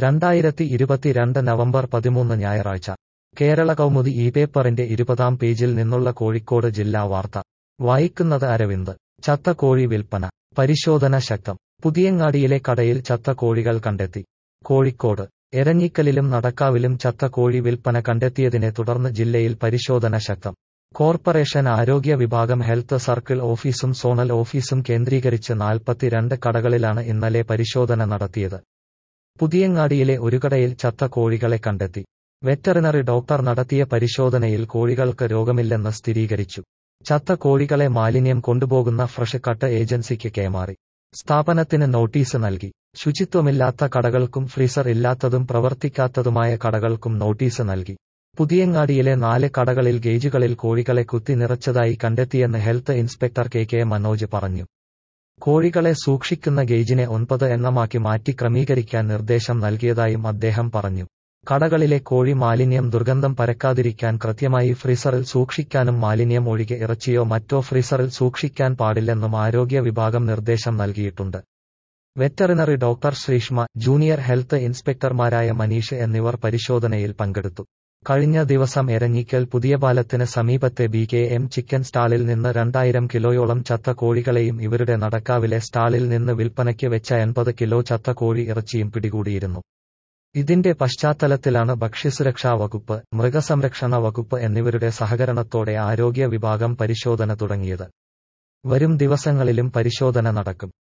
രണ്ടായിരത്തി ഇരുപത്തിരണ്ട് നവംബർ പതിമൂന്ന് ഞായറാഴ്ച കേരള കൗമുദി ഈ പേപ്പറിന്റെ ഇരുപതാം പേജിൽ നിന്നുള്ള കോഴിക്കോട് ജില്ലാ വാർത്ത വായിക്കുന്നത് അരവിന്ദ് ചത്ത കോഴി വിൽപ്പന പരിശോധന ശക്തം പുതിയങ്ങാടിയിലെ കടയിൽ ചത്ത കോഴികൾ കണ്ടെത്തി കോഴിക്കോട് എരഞ്ഞിക്കലിലും നടക്കാവിലും ചത്ത കോഴി വിൽപ്പന കണ്ടെത്തിയതിനെ തുടർന്ന് ജില്ലയിൽ പരിശോധന ശക്തം കോർപ്പറേഷൻ ആരോഗ്യ വിഭാഗം ഹെൽത്ത് സർക്കിൾ ഓഫീസും സോണൽ ഓഫീസും കേന്ദ്രീകരിച്ച് നാൽപ്പത്തിരണ്ട് കടകളിലാണ് ഇന്നലെ പരിശോധന നടത്തിയത് പുതിയങ്ങാടിയിലെ ഒരു കടയിൽ ചത്ത കോഴികളെ കണ്ടെത്തി വെറ്ററിനറി ഡോക്ടർ നടത്തിയ പരിശോധനയിൽ കോഴികൾക്ക് രോഗമില്ലെന്ന് സ്ഥിരീകരിച്ചു ചത്ത കോഴികളെ മാലിന്യം കൊണ്ടുപോകുന്ന ഫ്രഷ് കട്ട് ഏജൻസിക്ക് കൈമാറി സ്ഥാപനത്തിന് നോട്ടീസ് നൽകി ശുചിത്വമില്ലാത്ത കടകൾക്കും ഫ്രീസർ ഇല്ലാത്തതും പ്രവർത്തിക്കാത്തതുമായ കടകൾക്കും നോട്ടീസ് നൽകി പുതിയങ്ങാടിയിലെ നാല് കടകളിൽ ഗേജുകളിൽ കോഴികളെ കുത്തി നിറച്ചതായി കണ്ടെത്തിയെന്ന് health inspector K K Manoj പറഞ്ഞു കോഴികളെ സൂക്ഷിക്കുന്ന ഗേജിനെ ഒൻപത് എണ്ണമാക്കി മാറ്റി ക്രമീകരിക്കാൻ നിർദ്ദേശം നൽകിയതായും അദ്ദേഹം പറഞ്ഞു കടകളിലെ കോഴി മാലിന്യം ദുർഗന്ധം പരക്കാതിരിക്കാൻ കൃത്യമായി ഫ്രീസറിൽ സൂക്ഷിക്കാനും മാലിന്യം ഒഴികെ ഇറച്ചിയോ മറ്റോ ഫ്രീസറിൽ സൂക്ഷിക്കാൻ പാടില്ലെന്നും ആരോഗ്യ വിഭാഗം നിർദ്ദേശം നൽകിയിട്ടുണ്ട് veterinary doctor Sreeshma junior health ഇൻസ്പെക്ടർമാരായ മനീഷ് എന്നിവർ പരിശോധനയിൽ പങ്കെടുത്തു കഴിഞ്ഞ ദിവസം എരഞ്ഞിക്കൽ പുതിയ പാലത്തിന് സമീപത്തെ ബി കെ എം ചിക്കൻ സ്റ്റാളിൽ നിന്ന് രണ്ടായിരം കിലോയോളം ചത്ത കോഴികളെയും ഇവരുടെ നടക്കാവിലെ സ്റ്റാളിൽ നിന്ന് വിൽപ്പനയ്ക്ക് വെച്ച എൺപത് കിലോ ചത്ത കോഴി ഇറച്ചിയും പിടികൂടിയിരുന്നു ഇതിന്റെ പശ്ചാത്തലത്തിലാണ് ഭക്ഷ്യസുരക്ഷാ വകുപ്പ് മൃഗസംരക്ഷണ വകുപ്പ് എന്നിവരുടെ സഹകരണത്തോടെ ആരോഗ്യ വിഭാഗം പരിശോധന തുടങ്ങിയത് വരും ദിവസങ്ങളിലും പരിശോധന നടക്കും